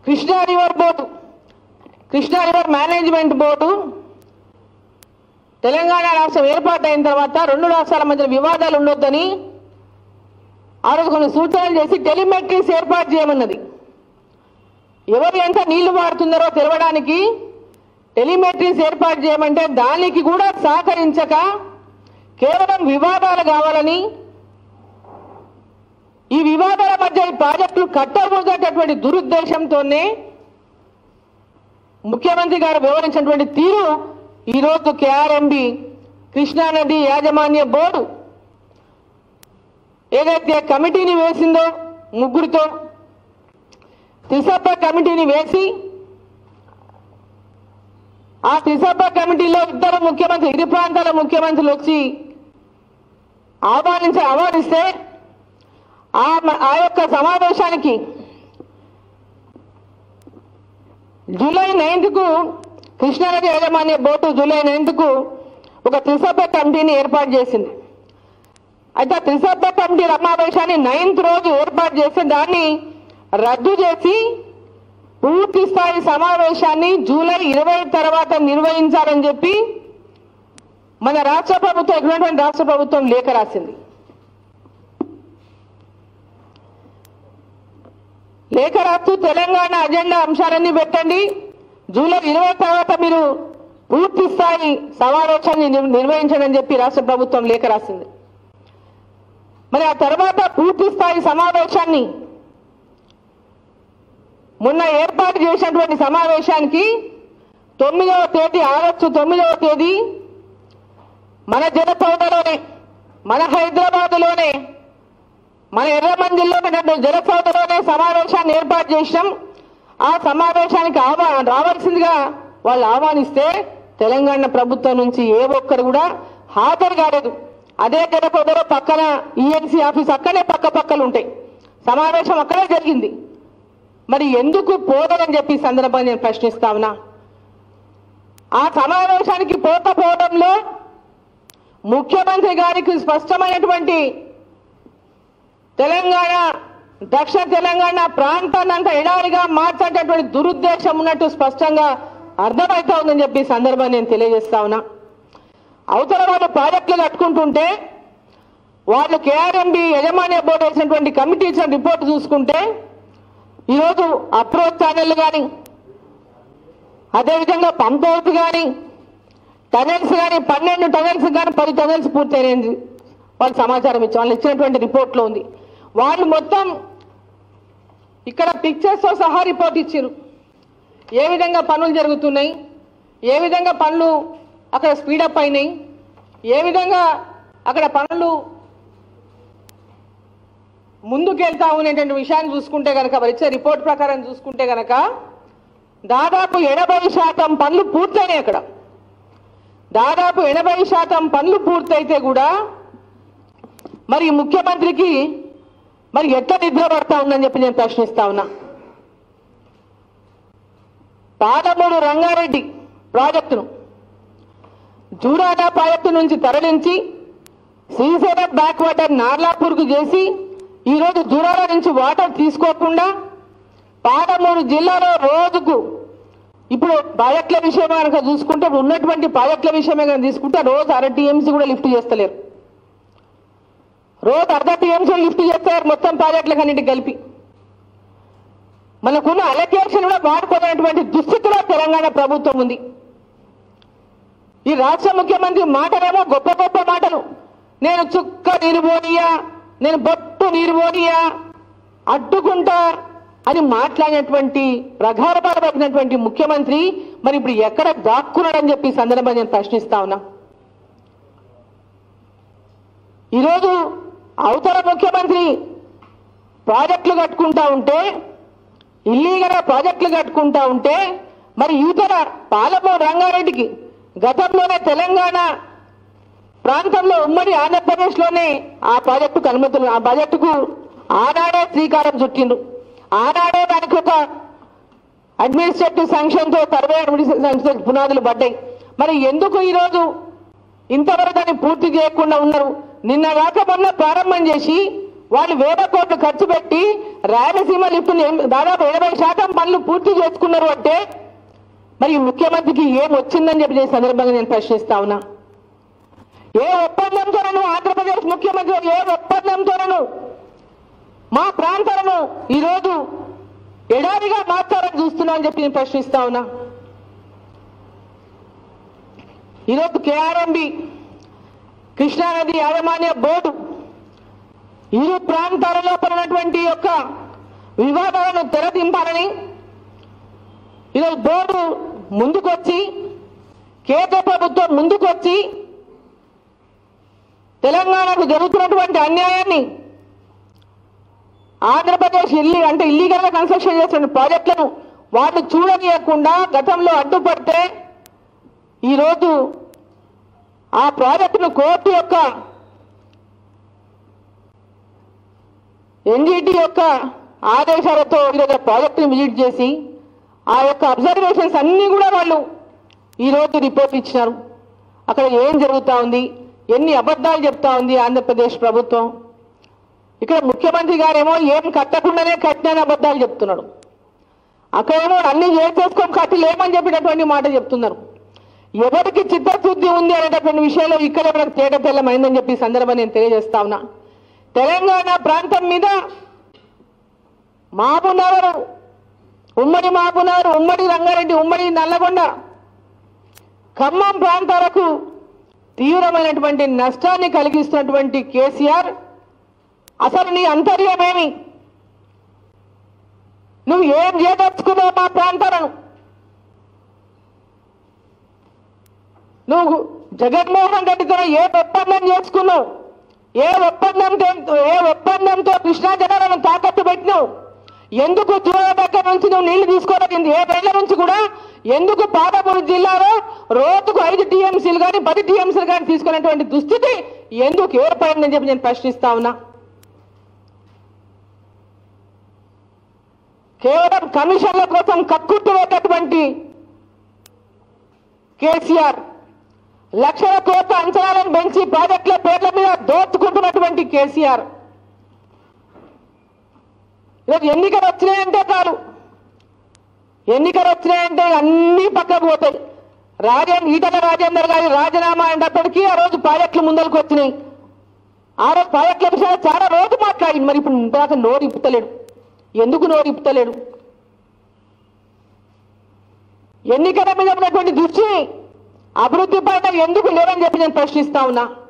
Krishna river board Krishna river management board Telangana రాష్ట్రం ఏర్పాటైన తర్వాత రెండు రాష్ట్రాల మధ్య వివాదాలు ఉండొద్దని ఆ రోజు కొన్ని సూచనలు చేసి టెలిమెట్రీస్ ఏర్పాటు చేయమన్నది ఎవరు ఎంత నీళ్లు వాడుతున్నారో తెలవడానికి టెలిమెట్రీస్ ఏర్పాటు చేయమంటే దానికి కూడా సహకరించక కేవలం వివాదాలు కావాలని ఈ వివాదాల మధ్య ఈ ప్రాజెక్టులు కట్టబోయేటటువంటి దురుద్దేశంతోనే ముఖ్యమంత్రి గారు వివరించినటువంటి తీరు ఈరోజు కేఆర్ఎంబి కృష్ణానది యాజమాన్య బోర్డు ఏదైతే కమిటీని వేసిందో ముగ్గురితో త్రిసభ కమిటీని వేసి ఆ త్రిసభ కమిటీలో ఇద్దరు ముఖ్యమంత్రి ఇరు ప్రాంతాల ముఖ్యమంత్రులు వచ్చి ఆహ్వానించి ఆహ్వానిస్తే ఆ మ- ఆ యొక్క సమావేశానికి జూలై నైన్త్ కు కృష్ణానది యాజమాన్య బోర్డు జూలై నైన్త్ కు ఒక త్రిసభ్య కమిటీని ఏర్పాటు చేసింది అయితే ఆ త్రిసభ్య కమిటీ సమావేశాన్ని నైన్త్ రోజు ఏర్పాటు చేసి దాన్ని రద్దు చేసి పూర్తి స్థాయి సమావేశాన్ని జూలై ఇరవై తర్వాత నిర్వహించాలని చెప్పి మన రాష్ట్ర ప్రభుత్వం ఎక్కడటువంటి రాష్ట్ర ప్రభుత్వం లేఖ రాసింది లేఖ రాస్తూ తెలంగాణ అజెండా అంశాలన్నీ పెట్టండి జూలై ఇరవై తర్వాత మీరు పూర్తి స్థాయి సమావేశాన్ని నిర్- నిర్వహించండి అని చెప్పి రాష్ట్ర ప్రభుత్వం లేఖ రాసింది మరి ఆ తర్వాత పూర్తి స్థాయి సమావేశాన్ని మొన్న ఏర్పాటు చేసినటువంటి సమావేశానికి తొమ్మిదవ తేదీ ఆగస్టు తొమ్మిదవ తేదీ మన జనసౌదలోనే మన హైదరాబాద్లోనే మన ఎర్రమంజిల్లో ఉన్నటువంటి జలసౌదలోనే సమావేశాన్ని ఏర్పాటు చేసినాం ఆ సమావేశానికి ఆహ్వా రావాల్సిందిగా వాళ్ళు ఆహ్వానిస్తే తెలంగాణ ప్రభుత్వం నుంచి ఏ ఒక్కరు కూడా హాజరు కాలేదు అదే జలసౌదలో పక్కన ఈఎన్సీ ఆఫీస్ అక్కడే పక్క పక్కలు ఉంటాయి సమావేశం అక్కడే జరిగింది మరి ఎందుకు పోదని చెప్పి ఈ సందర్భంగా నేను ప్రశ్నిస్తా ఉన్నా ఆ సమావేశానికి పోకపోవడంలో ముఖ్యమంత్రి గారికి స్పష్టమైనటువంటి తెలంగాణ దక్షిణ తెలంగాణ ప్రాంతాన్ని అంతా ఎడారిగా మార్చేటటువంటి దురుద్దేశం ఉన్నట్టు స్పష్టంగా అర్థమవుతా ఉందని చెప్పి ఈ సందర్భాన్ని నేను తెలియజేస్తా ఉన్నా అవతల వాళ్ళు ప్రాజెక్టులు కట్టుకుంటుంటే వాళ్ళు కేఆర్ఎంబి యజమాన్య బోర్డు వేసినటువంటి కమిటీ ఇచ్చిన రిపోర్ట్ చూసుకుంటే ఈరోజు అప్రోచ్ ఛానల్ కానీ అదేవిధంగా పంప్ హౌస్ కానీ టనెల్స్ కానీ పన్నెండు టనెల్స్ కానీ పది టనెల్స్ పూర్తయినాయి వాళ్ళు సమాచారం ఇచ్చి వాళ్ళు ఇచ్చినటువంటి రిపోర్ట్లో ఉంది వాళ్ళు మొత్తం ఇక్కడ పిక్చర్స్తో సహా రిపోర్ట్ ఇచ్చారు ఏ విధంగా పనులు జరుగుతున్నాయి ఏ విధంగా పనులు అక్కడ స్పీడప్ అయినాయి ఏ విధంగా అక్కడ పనులు ముందుకెళ్తా ఉన్నటువంటి విషయాన్ని చూసుకుంటే కనుక వారు ఇచ్చే రిపోర్ట్ ప్రకారం చూసుకుంటే కనుక దాదాపు ఎనభై శాతం పనులు పూర్తయినాయి అక్కడ దాదాపు ఎనభై శాతం పనులు పూర్తయితే కూడా మరి ఈ ముఖ్యమంత్రికి మరి ఎట్లా నిద్ర పడతా ఉందని చెప్పి నేను ప్రశ్నిస్తా ఉన్నా పాలమూరు రంగారెడ్డి ప్రాజెక్టును జూరానా ప్రాజెక్టు నుంచి తరలించి శ్రీశైలం బ్యాక్ వాటర్ నార్లాపూర్కు చేసి ఈరోజు జూరాల నుంచి వాటర్ తీసుకోకుండా పాలమూరు జిల్లాలో రోజుకు ఇప్పుడు ప్రాజెక్టుల విషయం కనుక చూసుకుంటే ఇప్పుడు ఉన్నటువంటి ప్రాజెక్టుల విషయమే కనుక తీసుకుంటే రోజు అర టీఎంసీ కూడా లిఫ్ట్ చేస్తలేరు రోజు అర్ధ టీఎంసీ లిఫ్ట్ చేస్తారు మొత్తం ప్రాజెక్టులకు అన్నింటికి కలిపి మనకున్న అలొకేషన్ కూడా వాడుకోలేనటువంటి దుస్థితిలో తెలంగాణ ప్రభుత్వం ఉంది ఈ రాష్ట్ర ముఖ్యమంత్రి మాటలేమో గొప్ప గొప్ప మాటలు నేను చుక్క నీరు పోనీయా నేను బొట్టు నీరు పోనీయా అడ్డుకుంటా అని మాట్లాడినటువంటి ప్రగాఢపడబడినటువంటి ముఖ్యమంత్రి మరి ఇప్పుడు ఎక్కడ దాక్కున్నాడని చెప్పి ఈ సందర్భంగా నేను ప్రశ్నిస్తా ఉన్నా ఈరోజు అవతల ముఖ్యమంత్రి ప్రాజెక్టులు కట్టుకుంటా ఉంటే ఇల్లీగల్ ప్రాజెక్టులు కట్టుకుంటా ఉంటే మరి యువతల పాలమూరు రంగారెడ్డికి గతంలోనే తెలంగాణ ప్రాంతంలో ఉమ్మడి ఆంధ్రప్రదేశ్లోనే ఆ ప్రాజెక్టుకు అనుమతులు ఆ ప్రాజెక్టుకు ఆనాడే శ్రీకారం చుట్టిండ్రు ఆనాడే దానికి ఒక అడ్మినిస్ట్రేటివ్ శాంక్షన్తో సర్వే అడ్మినిస్ట్రేటివ్ శాంక్షన్ పునాదులు పడ్డాయి మరి ఎందుకు ఈరోజు ఇంతవరకు దాన్ని పూర్తి చేయకుండా ఉన్నారు నిన్న కాక మొన్న ప్రారంభం చేసి వాళ్ళు వేల కోట్లు ఖర్చు పెట్టి రాయలసీమ లిఫ్ట్ దాదాపు ఎనభై శాతం పనులు పూర్తి చేసుకున్నారు అంటే మరి ఈ ముఖ్యమంత్రికి ఏం వచ్చిందని చెప్పి ఈ సందర్భంగా నేను ప్రశ్నిస్తా ఉన్నా ఏ ఒప్పందంతోనూ ఆంధ్రప్రదేశ్ ముఖ్యమంత్రి ఏ ఒప్పందంతోనూ మా ప్రాంతాలను ఈరోజు ఎడారిగా మార్చాలని చూస్తున్నా అని చెప్పి నేను ప్రశ్నిస్తా ఉన్నా ఈరోజు కేఆర్ఎంబి కృష్ణానది యాజమాన్య బోర్డు ఇరు ప్రాంతాలలో ఉన్నటువంటి యొక్క వివాదాలను తెరదింపాలని ఈరోజు బోర్డు ముందుకొచ్చి కేంద్ర ప్రభుత్వం ముందుకొచ్చి తెలంగాణకు జరుగుతున్నటువంటి అన్యాయాన్ని ఆంధ్రప్రదేశ్ ఇల్లి అంటే ఇల్లీగల్ గా కన్స్ట్రక్షన్ చేస్తున్న ప్రాజెక్టులను వాటిని చూడనీయకుండా గతంలో అడ్డుపడితే ఈరోజు ఆ ప్రాజెక్టును కోర్టు యొక్క ఎన్జిటి యొక్క ఆదేశాలతో ఈరోజు ఆ ప్రాజెక్టును విజిట్ చేసి ఆ యొక్క అబ్జర్వేషన్స్ అన్నీ కూడా వాళ్ళు ఈరోజు రిపోర్ట్ ఇచ్చినారు అక్కడ ఏం జరుగుతా ఉంది ఎన్ని అబద్ధాలు చెప్తా ఉంది ఆంధ్రప్రదేశ్ ప్రభుత్వం ఇక్కడ ముఖ్యమంత్రి గారేమో ఏం కట్టకుండానే కట్టినని అబద్ధాలు చెప్తున్నాడు అక్కడేమో అన్ని చేసేసుకొని కట్టి లేమని చెప్పినటువంటి మాట చెప్తున్నారు ఎవరికి చిత్తశుద్ధి ఉంది అనేటటువంటి విషయంలో ఇక్కడ మనకు తేట తెల్లమైందని చెప్పి ఈ సందర్భంగా నేను తెలియజేస్తా ఉన్నా తెలంగాణ ప్రాంతం మీద మాపునగరు ఉమ్మడి మాపునగరు ఉమ్మడి రంగారెడ్డి ఉమ్మడి నల్లగొండ ఖమ్మం ప్రాంతాలకు తీవ్రమైనటువంటి నష్టాన్ని కలిగిస్తున్నటువంటి కేసీఆర్ అసలు నీ అంతర్యమేమి నువ్వు ఏం చేయదలుచుకున్నావు మా ప్రాంతాలను నువ్వు జగన్మోహన్ రెడ్డితో ఏ ఒప్పందం చేసుకున్నావు ఏ ఒప్పందంతో ఏ ఒప్పందంతో కృష్ణా జలాలను తాకట్టు పెట్టినావు ఎందుకు జూరాల దగ్గర నుంచి నువ్వు నీళ్లు తీసుకోలేదు ఏడేళ్ల నుంచి కూడా ఎందుకు పాలమూరు జిల్లాలో రోజుకు ఐదు టీఎంసీలు కానీ పది టీఎంసీలు కానీ తీసుకునేటువంటి దుస్థితి ఎందుకు ఏర్పడిందని చెప్పి నేను ప్రశ్నిస్తా ఉన్నా కేవలం కమిషన్ల కోసం కక్కుట్టువేటటువంటి కేసీఆర్ లక్షల కోట్ల అంచనాలను పెంచి ప్రాజెక్టుల పేర్ల మీద దోచుకుంటున్నటువంటి కేసీఆర్ ఈరోజు ఎన్నికలు వచ్చినాయంటే చాలు ఎన్నికలు వచ్చినాయంటే అన్ని పక్కకు పోతాయి రాజేంద్ర ఈటల రాజేందర్ గారి రాజీనామా అయినప్పటికీ ఆ రోజు ప్రాజెక్టులు ముందరకు వచ్చినాయి ఆ రోజు ప్రాజెక్టుల విషయాలు చాలా రోజు మాట్లాడింది మరి ఇప్పుడు ఇంతదాకా నోరు ఇప్పుతలేడు ఎందుకు నోరు ఇప్పుతలేడు ఎన్నికల మీద ఉన్నటువంటి దృష్టి అభివృద్ధి పైన ఎందుకు లేవని చెప్పి నేను ప్రశ్నిస్తా ఉన్నా